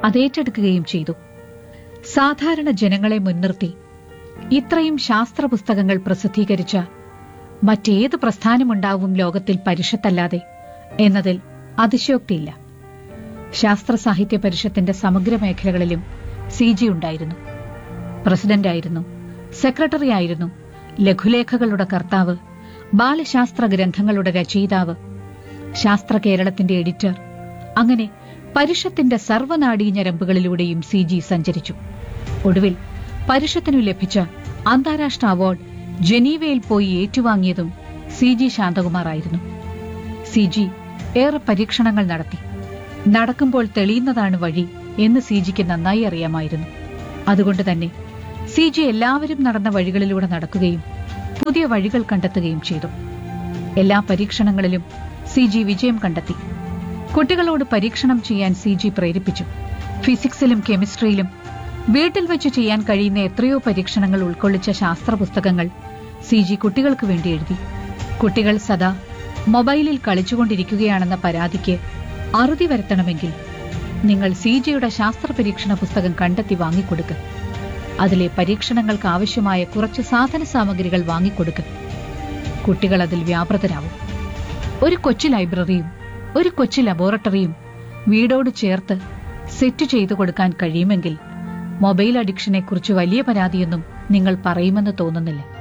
അതേറ്റെടുക്കുകയും ചെയ്തു സാധാരണ ജനങ്ങളെ മുൻനിർത്തി ഇത്രയും ശാസ്ത്ര പുസ്തകങ്ങൾ പ്രസിദ്ധീകരിച്ച മറ്റേത് പ്രസ്ഥാനമുണ്ടാവും ലോകത്തിൽ പരിഷത്തല്ലാതെ എന്നതിൽ അതിശയോക്തിയില്ല ശാസ്ത്ര സാഹിത്യ പരിഷത്തിന്റെ സമഗ്ര മേഖലകളിലും സി ജി ഉണ്ടായിരുന്നു പ്രസിഡന്റായിരുന്നു സെക്രട്ടറി ആയിരുന്നു ലഘുലേഖകളുടെ കർത്താവ് ബാലശാസ്ത്ര ഗ്രന്ഥങ്ങളുടെ രചയിതാവ് ശാസ്ത്ര കേരളത്തിന്റെ എഡിറ്റർ അങ്ങനെ പരിഷത്തിന്റെ സർവനാടീ ഞരമ്പുകളിലൂടെയും സി ജി സഞ്ചരിച്ചു ഒടുവിൽ പരിഷത്തിനു ലഭിച്ച അന്താരാഷ്ട്ര അവാർഡ് ജനീവയിൽ പോയി ഏറ്റുവാങ്ങിയതും സി ജി ശാന്തകുമാറായിരുന്നു സി ജി ഏറെ പരീക്ഷണങ്ങൾ നടത്തി നടക്കുമ്പോൾ തെളിയുന്നതാണ് വഴി എന്ന് സി ജിക്ക് നന്നായി അറിയാമായിരുന്നു അതുകൊണ്ട് തന്നെ സി ജി എല്ലാവരും നടന്ന വഴികളിലൂടെ നടക്കുകയും പുതിയ വഴികൾ കണ്ടെത്തുകയും ചെയ്തു എല്ലാ പരീക്ഷണങ്ങളിലും സി ജി വിജയം കണ്ടെത്തി കുട്ടികളോട് പരീക്ഷണം ചെയ്യാൻ സി ജി പ്രേരിപ്പിച്ചു ഫിസിക്സിലും കെമിസ്ട്രിയിലും വീട്ടിൽ വെച്ച് ചെയ്യാൻ കഴിയുന്ന എത്രയോ പരീക്ഷണങ്ങൾ ഉൾക്കൊള്ളിച്ച ശാസ്ത്ര പുസ്തകങ്ങൾ സി ജി കുട്ടികൾക്ക് വേണ്ടി എഴുതി കുട്ടികൾ സദാ മൊബൈലിൽ കളിച്ചുകൊണ്ടിരിക്കുകയാണെന്ന പരാതിക്ക് അറുതി വരുത്തണമെങ്കിൽ നിങ്ങൾ സി ജിയുടെ ശാസ്ത്ര പരീക്ഷണ പുസ്തകം കണ്ടെത്തി വാങ്ങിക്കൊടുക്കുക അതിലെ പരീക്ഷണങ്ങൾക്ക് ആവശ്യമായ കുറച്ച് സാധന സാമഗ്രികൾ വാങ്ങിക്കൊടുക്കുക കുട്ടികൾ അതിൽ വ്യാപൃതരാവും ഒരു കൊച്ചു ലൈബ്രറിയും ഒരു കൊച്ചു ലബോറട്ടറിയും വീടോട് ചേർത്ത് സെറ്റ് ചെയ്തു കൊടുക്കാൻ കഴിയുമെങ്കിൽ മൊബൈൽ അഡിക്ഷനെക്കുറിച്ച് വലിയ പരാതിയൊന്നും നിങ്ങൾ പറയുമെന്ന് തോന്നുന്നില്ല